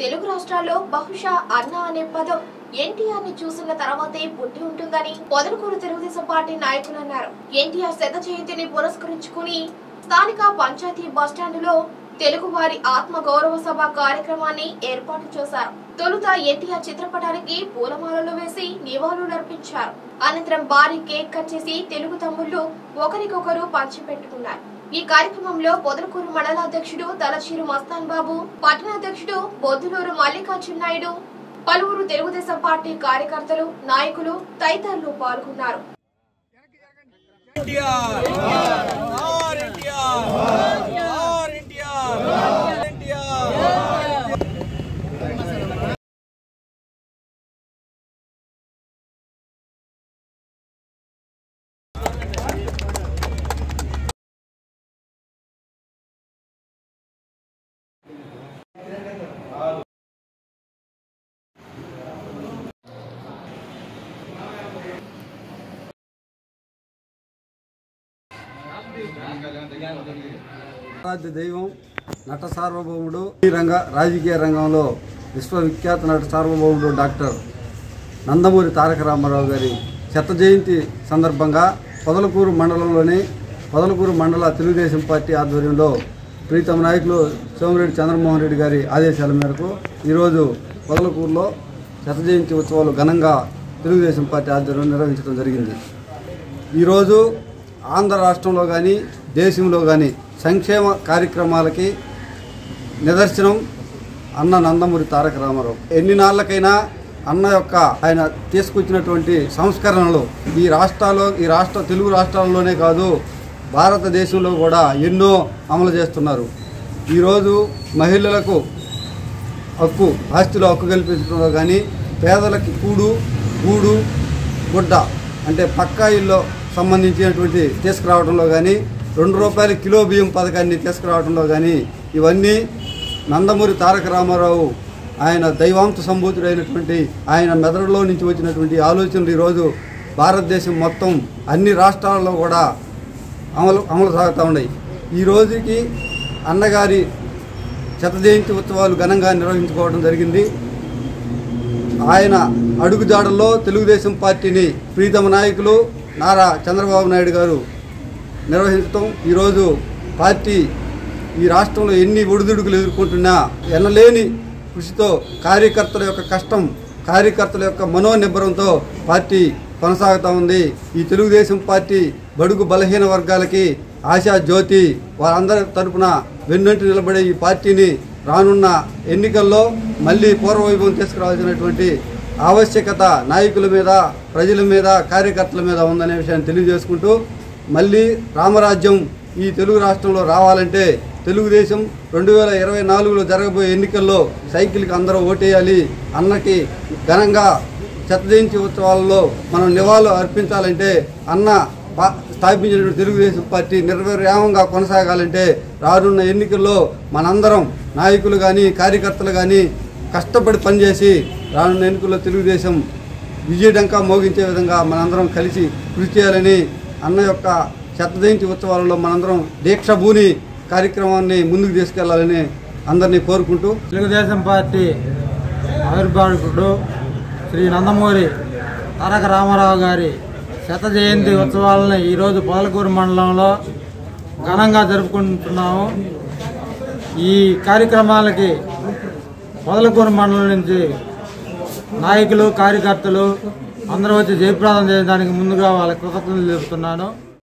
తెలుగు రాష్ట్రాల్లో బహుశా అన్న అనే పదం ఎన్టీఆర్ ని చూసిన తర్వాతే పుట్టి ఉంటుందని పొదలకూరు తెలుగుదేశం పార్టీ నాయకులు అన్నారు ఎన్టీఆర్ శత జయంతిని పురస్కరించుకుని స్థానిక పంచాయతీ బస్టాండులో తెలుగు వారి ఆత్మ గౌరవ సభ కార్యక్రమాన్ని ఏర్పాటు చేశారు తొలుత ఎన్టీఆర్ చిత్రపటానికి పూలమాలలు వేసి నివాళులర్పించారు అనంతరం భారీ కేక్ కట్ చేసి తెలుగు తమ్ముళ్లు ఒకరికొకరు పంచిపెట్టుకున్నారు ఈ కార్యక్రమంలో పొదలకూరు మండలాధ్యక్షుడు తలచీరు మస్తాన్ బాబు పట్టణాధ్యక్షుడు బొద్దులూరు మల్లికార్జున నాయుడు పలువురు తెలుగుదేశం పార్టీ కార్యకర్తలు నాయకులు తదితరులు పాల్గొన్నారు NTR R NTR R NTR NTR ఆరాధ్య దైవం నట సార్వభౌముడు ఈ రంగ రాజకీయ రంగంలో విశ్వవిఖ్యాత నట సార్వభౌముడు డాక్టర్ నందమూరి తారక రామారావు గారి శత జయంతి సందర్భంగా పొదలకూరు మండలంలోని పొదలకూరు మండల తెలుగుదేశం పార్టీ ఆధ్వర్యంలో ప్రీతమ నాయకులు సోమిరెడ్డి చంద్రమోహన్ రెడ్డి గారి ఆదేశాల మేరకు ఈరోజు పొదలకూరులో శత జయంతి ఉత్సవాలు ఘనంగా తెలుగుదేశం పార్టీ ఆధ్వర్యంలో నిర్వహించడం జరిగింది ఈరోజు ఆంధ్ర రాష్ట్రంలో కానీ దేశంలో కానీ సంక్షేమ కార్యక్రమాలకి నిదర్శనం అన్న నందమూరి తారక రామారావు ఎన్ని నాళ్ళకైనా అన్న యొక్క ఆయన తీసుకొచ్చినటువంటి సంస్కరణలు ఈ రాష్ట్రాల్లో ఈ రాష్ట్ర తెలుగు రాష్ట్రాల్లోనే కాదు భారతదేశంలో కూడా ఎన్నో అమలు చేస్తున్నారు ఈరోజు మహిళలకు హక్కు ఆస్తిలో హక్కు కల్పించడంలో కానీ పేదలకి కూడు గూడు గుడ్డ అంటే పక్కా ఇల్లు సంబంధించినటువంటి తీసుకురావడంలో కానీ రెండు రూపాయల కిలో బియ్యం పథకాన్ని తీసుకురావడంలో కానీ ఇవన్నీ నందమూరి తారక రామారావు ఆయన దైవాంశ సంభూతుడైనటువంటి ఆయన మెదడులో నుంచి వచ్చినటువంటి ఆలోచనలు ఈరోజు భారతదేశం మొత్తం అన్ని రాష్ట్రాల్లో కూడా అమలు అమలు సాగుతూ ఉన్నాయి ఈ రోజుకి అన్నగారి శత జయంతి ఉత్సవాలు ఘనంగా నిర్వహించుకోవడం జరిగింది ఆయన అడుగుజాడల్లో తెలుగుదేశం పార్టీని ప్రీతమ నాయకులు నారా చంద్రబాబు నాయుడు గారు నిర్వహించడం ఈరోజు పార్టీ ఈ రాష్ట్రంలో ఎన్ని ఒడిదుడుకులు ఎదుర్కొంటున్నా ఎనలేని కృషితో కార్యకర్తల యొక్క కష్టం కార్యకర్తల యొక్క మనోనిబ్బరంతో పార్టీ కొనసాగుతూ ఉంది ఈ తెలుగుదేశం పార్టీ బడుగు బలహీన వర్గాలకి ఆశా జ్యోతి వారందరి తరపున వెన్నంటి నిలబడే ఈ పార్టీని రానున్న ఎన్నికల్లో మళ్ళీ పూర్వవైభవం తీసుకురావాల్సినటువంటి ఆవశ్యకత నాయకుల మీద ప్రజల మీద కార్యకర్తల మీద ఉందనే విషయాన్ని తెలియజేసుకుంటూ మళ్ళీ రామరాజ్యం ఈ తెలుగు రాష్ట్రంలో రావాలంటే తెలుగుదేశం రెండు వేల ఇరవై నాలుగులో జరగబోయే ఎన్నికల్లో సైకిల్కి అందరూ ఓటేయాలి అన్నకి ఘనంగా శతజయంతి ఉత్సవాలలో మనం నివాళులు అర్పించాలంటే అన్న పా- స్థాపించినటువంటి తెలుగుదేశం పార్టీ నిర్విరామంగా కొనసాగాలంటే రానున్న ఎన్నికల్లో మనందరం నాయకులు కానీ కార్యకర్తలు కానీ కష్టపడి పనిచేసి రానున్న ఎన్నికల్లో తెలుగుదేశం విజయడంకా మోగించే విధంగా మనందరం కలిసి కృషి చేయాలని అన్న యొక్క శతజయంతి ఉత్సవాలలో మనందరం దీక్ష భూని కార్యక్రమాన్ని ముందుకు తీసుకెళ్లాలని అందరినీ కోరుకుంటూ తెలుగుదేశం పార్టీ ఆవిర్భావకుడు శ్రీ నందమూరి తారక రామారావు గారి శత జయంతి ఉత్సవాలను ఈరోజు పొదలకూరు మండలంలో ఘనంగా జరుపుకుంటున్నాము ఈ కార్యక్రమాలకి పొదలకూరు మండలం నుంచి నాయకులు కార్యకర్తలు అందరూ వచ్చి జయప్రదం చేయడానికి ముందుగా వాళ్ళ కృతజ్ఞతలు తెలుపుతున్నాను